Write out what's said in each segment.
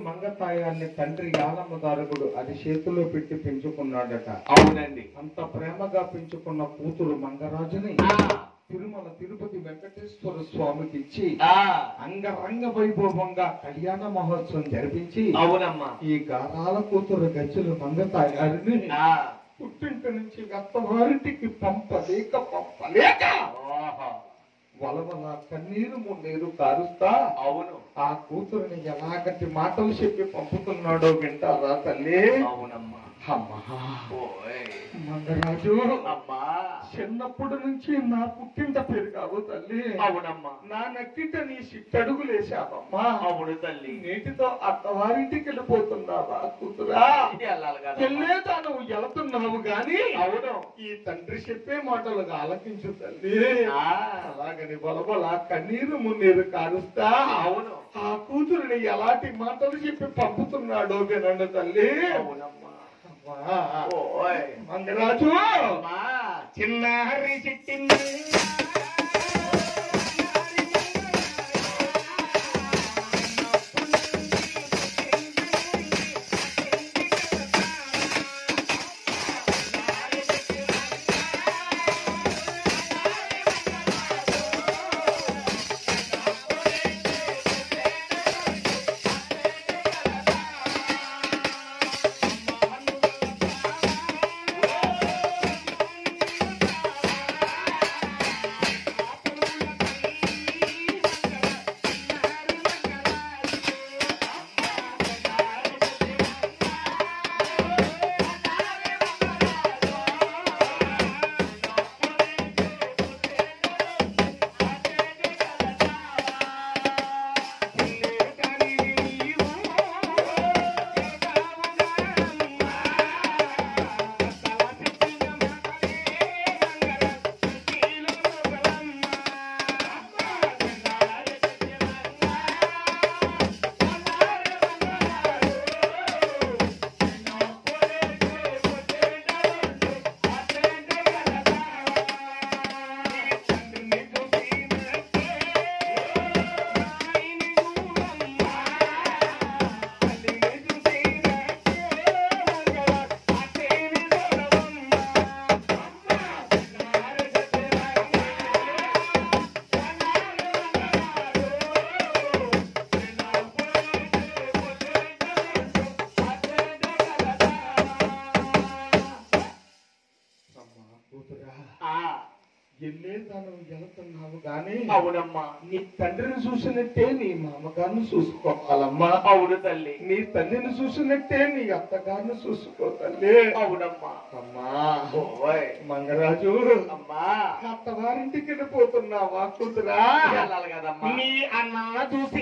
మంగతాయాన్ని తండ్రి యాలమ్మ దారుగుడు అది చేతిలో పెట్టి పెంచుకున్నాడట అవునండి అంత ప్రేమగా పెంచుకున్న కూతురు మంగరాజుని ఆ, తిరుమల తిరుపతి వెంకటేశ్వర స్వామికి ఇచ్చి ఆ, అంగరంగ వైభవంగా కళ్యాణ మహోత్సవం జరిపించి అవునమ్మా ఈ గారాల కూతురు గజ్జలు మంగతాయారిని ఆ, పుట్టింటి నుంచి అత్తవారింటికి పంపలేక పంపలేక ఓహో, వలవల కన్నీరు మున్నీరు కారుస్తా అవును ఆ కూతురుని ఎలాగంటి మాటలు చెప్పి పంపుతున్నాడో వింటారా తల్లి అవునమ్మా అమ్మా ఓయ్ మంగరాజు అమ్మా చిన్నప్పటి నుంచి నా పుట్టింట పెరిగావు తల్లి అవునమ్మా నా నక్కింట నీ సిట్టడుగులేశావమ్మా అవును తల్లి నేటితో అత్తవారింటికి వెళ్ళిపోతున్నావా కూతురా వెళ్ళాలి కదా వెళ్ళే తాను వెళుతున్నావు గాని అవును ఈ తండ్రి చెప్పే మాటలుగా ఆలకించు తల్లి ఆ, అలాగని బలబల కన్నీరు మున్నీరు కారుస్తా అవును ఆ కూతురుని ఎలాంటి మాటలు చెప్పి పంపుతున్నాడో వినండి తల్లి అవునమ్మా అమ్మా, ఓయ్ మంగరాజు అమ్మా చిన్నారి చిట్టింది అమ్మా, కూతురా ఆ, ఎల్లే తాను వెళుతున్నావు గాని అవునమ్మా నీ తండ్రిని చూసినట్టే నీ మామగారిని చూసుకోవాలమ్మా అవును తల్లి నీ తల్లిని చూసినట్టే నీ అత్తగారిని చూసుకో తల్లి అవునమ్మా అమ్మా ఓయ్ మంగరాజు అమ్మా అత్తవారింటికి వెళ్ళిపోతున్నావా కూతురా వెళ్ళాలి కదమ్మా నీ అన్న చూసి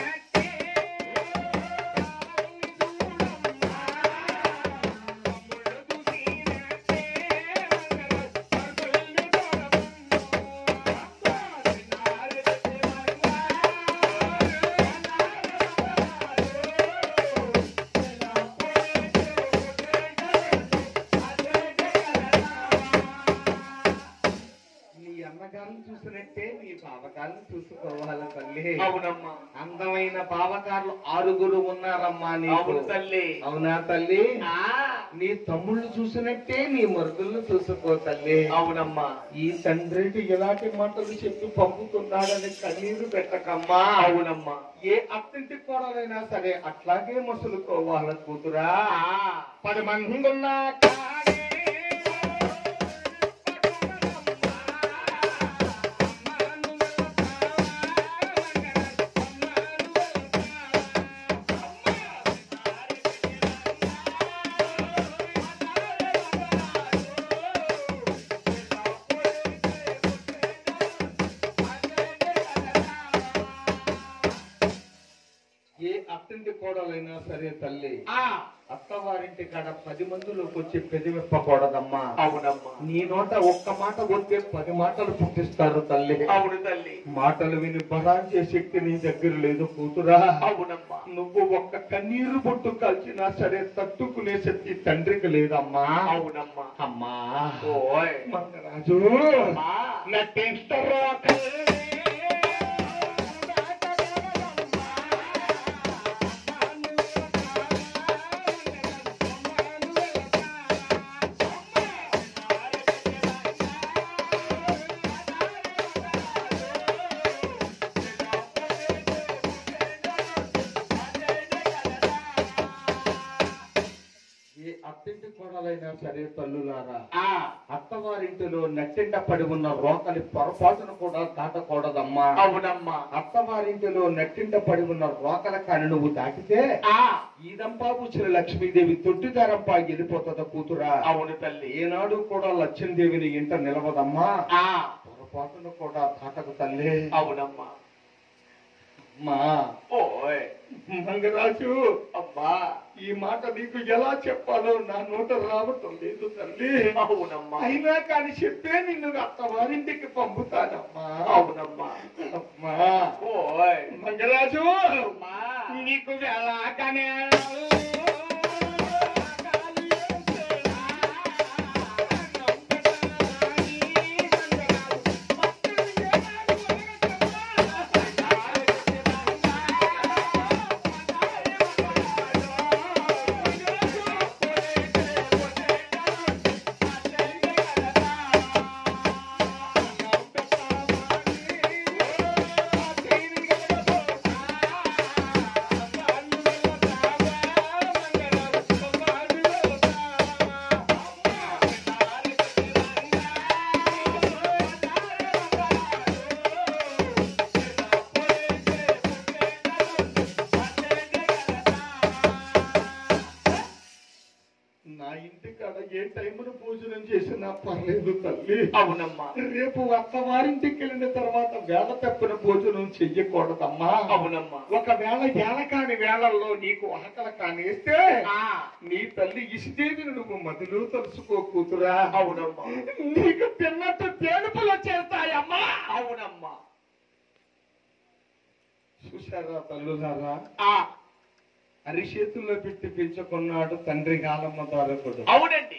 నీ అన్నగారిని చూసినట్టే నీ బావగారిని చూసుకోవాలి తల్లి అవునమ్మా అందమైన బావగారులు ఆరుగురు ఉన్నారమ్మా నీకు అవును తల్లి అవునా తల్లి ఆ, నీ తమ్ముళ్ళు చూసినట్టే నీ మరుగులను చూసుకో తల్లి అవునమ్మా ఈ తండ్రికి ఎలాంటి మాటలు చెప్పి పంపుతున్నాడని కన్నీరు పెట్టకమ్మా అవునమ్మా ఏ అత్తింటి కోడలైనా సరే అట్లాగే మసులుకోవాలి కూతురా ఆ, పది మంది ఉన్నా కాడే ఏ అత్తింటి కోడలైనా సరే తల్లి ఆ, అత్తవారింటి కాడ పది మందిలోకి వచ్చి పెదివిప్పకూడదమ్మా అవునమ్మా నీ నోట ఒక్క మాట కొడితే పది మాటలు పుట్టిస్తారు తల్లి అవును తల్లి మాటలు విని బలాంచే శక్తి నీ దగ్గర లేదు కూతురా అవునమ్మా నువ్వు ఒక్క కన్నీరు బొట్టు కలిసినా సరే తట్టుకునే శక్తి తండ్రికి లేదమ్మా అవునమ్మా అమ్మా ఓయ్ మంగరాజు అమ్మా నటించరా ఆ దినాలైనా సరే తల్లులారా ఆ అత్తవారింటిలో నెట్టింట పడి ఉన్న రోకలి పొరపాటును కూడా దాటకూడదమ్మా అవునమ్మా అత్తవారింటిలో నెట్టింట పడి ఉన్న రోకల కాని నువ్వు దాటితే ఆ ఈదంపాపు శ్రీ లక్ష్మీదేవి తొట్టిదారంపా వెళ్ళిపోతుందా కూతురా అవును తల్లి ఏనాడు కూడా లక్ష్మీదేవిని ఇంట నిలవదమ్మా ఆ పొరపాటును కూడా దాటకు తల్లి అవునమ్మా అమ్మా ఓయ్ మంగరాజు అమ్మా ఈ మాట నీకు ఎలా చెప్పాలో నా నోట రావటం లేదు తల్లి అవునమ్మా అయినా కానీ చెప్పే నిన్ను అత్తవారింటికి పంపుతానమ్మా అవునమ్మా అమ్మా ఓయ్ మంగరాజు అమ్మా నీకు వెళ్ళాకనే నా ఇంటి కాడ ఏ టైమున భోజనం చేసినా పర్లేదు తల్లి అవునమ్మా రేపు అత్తవారింటికి వెళ్ళిన తర్వాత వేళ తప్పిన భోజనం చెయ్యకూడదమ్మా అవునమ్మా ఒకవేళ వేళ కాని వేళల్లో నీకు ఆకల కానేస్తే ఆ నీ తల్లి ఇష్టేదిని నువ్వు మదిలో తలుసుకో కూతురా అవునమ్మా నీకు తిన్నట్టు తేనుపులు వచ్చేస్తాయమ్మా అవునమ్మా చూసారా తల్లులారా ఆ అరిచేతుల్లో పెట్టి పెంచుకున్నాడు తండ్రి కాలమ్మ ద్వారకుడు అవునండి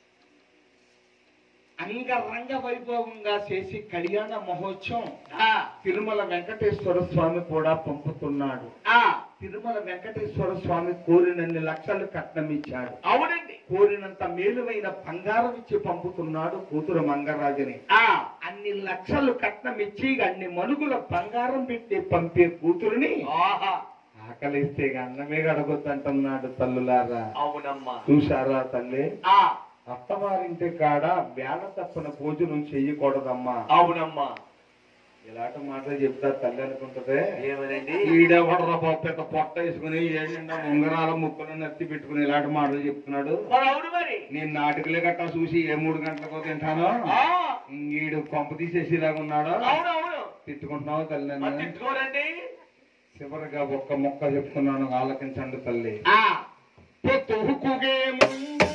అంగరంగ వైభవంగా చేసి కళ్యాణ మహోత్సవం ఆ తిరుమల వెంకటేశ్వర స్వామి కూడా పంపుతున్నాడు ఆ తిరుమల వెంకటేశ్వర స్వామి కోరినన్ని లక్షలు కట్నం ఇచ్చాడు అవునండి కోరినంత మేలువైన బంగారం ఇచ్చి పంపుతున్నాడు కూతురు మంగరాజుని ఆ అన్ని లక్షలు కట్నం ఇచ్చి అన్ని మనుగుల బంగారం పెట్టి పంపే కూతురుని ఆహా ఆకలిస్తే ఇక అన్నమే గడగొద్దంటున్నాడు తల్లులారా అవునమ్మా చూశారా తల్లి ఆ అత్తవారింటి కాడ వేళ తప్పన భోజనం చెయ్యకూడదమ్మా అవునమ్మా ఇలాంటి మాటలు చెప్తా తల్లి అనుకుంటదే ఏమనండి ఈడెవడరా బాబు పెద్ద పొట్ట వేసుకుని ఏడిండా ఉంగరాల ముక్కలు నెత్తి పెట్టుకుని ఇలాంటి మాటలు చెప్తున్నాడు మరి అవును మరి నేను నాటికలే గట్టా చూసి ఏ మూడు గంటలకు తింటాను ఆ ఈడు కొంప తీసేసేలాగా ఉన్నాడు అవునవును తిట్టుకుంటున్నావు తల్లి మరి నన్ను తిట్టుకోరండి చివరిగా ఒక్క మొక్క చెప్తున్నాను ఆలకించండి తల్లి ఆ పొత్తుకుగే ముందు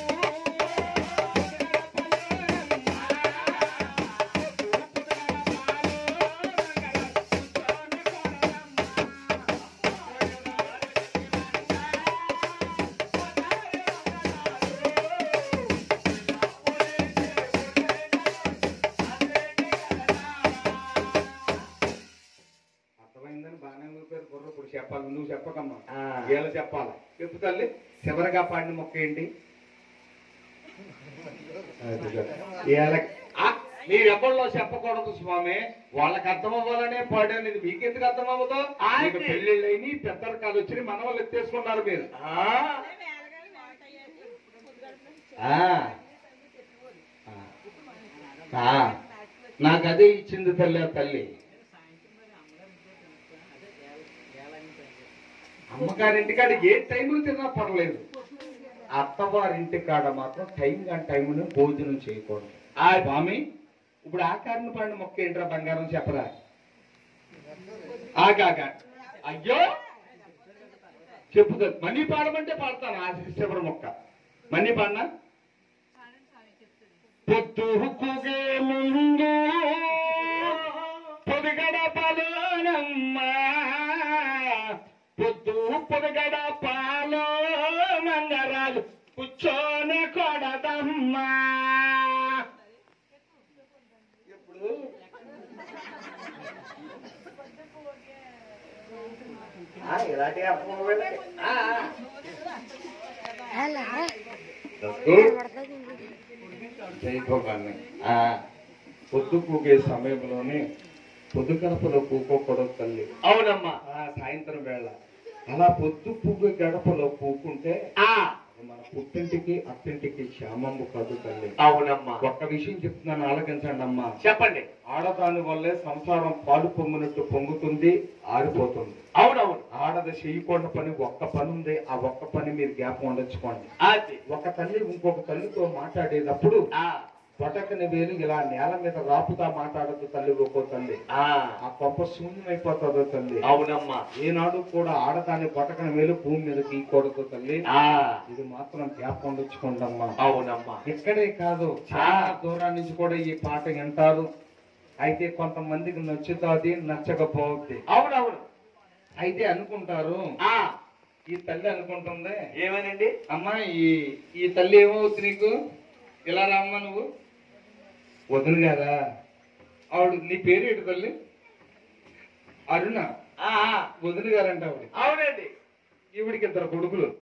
అర్థమైందని బాగానే ఊపారు బుర్ర ఇప్పుడు చెప్పాలి నువ్వు చెప్పకమ్మా ఆ. వీళ్ళు చెప్పాలి చెప్పు తల్లి చివరిగా పాడిన మొక్క ఏంటి వీళ్ళకి ఆ, మీరు ఎవరిలో చెప్పకూడదు స్వామి వాళ్ళకి అర్థం అవ్వాలనే పాడాను ఇది మీకు ఎందుకు అర్థం అవ్వదు ఆ, మీకు ఇది. పెళ్ళిళ్ళని పెద్దరకాలు వచ్చి మన వాళ్ళు ఎత్తేసుకున్నారు మీరు ఆ ఆ. ఆ. నాకు అదే ఇచ్చింది తల్లి ఆ తల్లి అమ్మగారింటి కాడ ఏ టైంలో తిన్నా పర్లేదు అత్తవారింటి కాడ మాత్రం టైం కాని టైంలో భోజనం చేయకూడదు ఆ స్వామి ఇప్పుడు ఆకారణ పడిన మొక్క ఏంట్రా బంగారం చెప్పరా ఆగాగా అయ్యో చెప్పుతుంది మనీ పాడమంటే పాడతాను ఆ శివర మొక్క మనీ పాడినా పొద్దుకుగే ముందు పొదిగడ పలోనమ్మా పొద్దు పొదిగడ పాలో మంగరాలు కూర్చోనే కొడదమ్మా ఇప్పుడు ఆ, ఇలాంటి అర్థం వెళ్ళండి. ఆ, ఆ. అలా దత్తు. చేయకోకండి ఆ, పొద్దు కూగే సమయంలోనే పొద్దు గడపలో కూకోకూడదు తల్లి అవునమ్మా ఆ సాయంత్రం వేళ అలా పొద్దు పువ్వు గడపలో పూకుంటే ఆ మన పుట్టింటికి అత్తింటికి క్షేమము కాదు తల్లి అవునమ్మా ఒక్క విషయం చెప్తున్నాను ఆలకించండి అమ్మా చెప్పండి ఆడదాని వల్లే సంసారం పాలు పొంగినట్టు పొంగుతుంది ఆరిపోతుంది అవునవును ఆడది చేయకుండా పని ఒక్క పని ఉంది ఆ ఒక్క పని మీరు జ్ఞాపకం ఉండొచ్చుకోండి అది ఒక తల్లి ఇంకొక తల్లితో మాట్లాడేటప్పుడు ఆ బొటకని వేలు ఇలా నేల మీద రాపుతా మాట్లాడదు తల్లి ఒక్కో తల్లి ఆ ఆ కొంప శూన్యమైపోతుందో తల్లి అవునమ్మా ఏనాడు కూడా ఆడదాని బొటకన వేలు భూమి మీద గీయకూడదు తల్లి ఆ ఇది మాత్రం జ్ఞాపకం ఉంచుకోండమ్మా అవునమ్మా ఇక్కడే కాదు చాలా దూరం నుంచి కూడా ఈ పాట వింటారు అయితే కొంతమందికి నచ్చుతాది నచ్చకపోద్ది అవునవును అయితే అనుకుంటారు ఆ ఈ తల్లి అనుకుంటుంది ఏమనండి అమ్మా ఈ ఈ తల్లి ఏమవుతుంది నీకు ఇలా రామ్మా నువ్వు వదును కదా ఆవిడ నీ పేరు ఏంటి తల్లి అరుణ ఆ ఆ, వదిన గారంట ఆవిడ అవునండి ఈవిడికి ఇద్దరు కొడుకులు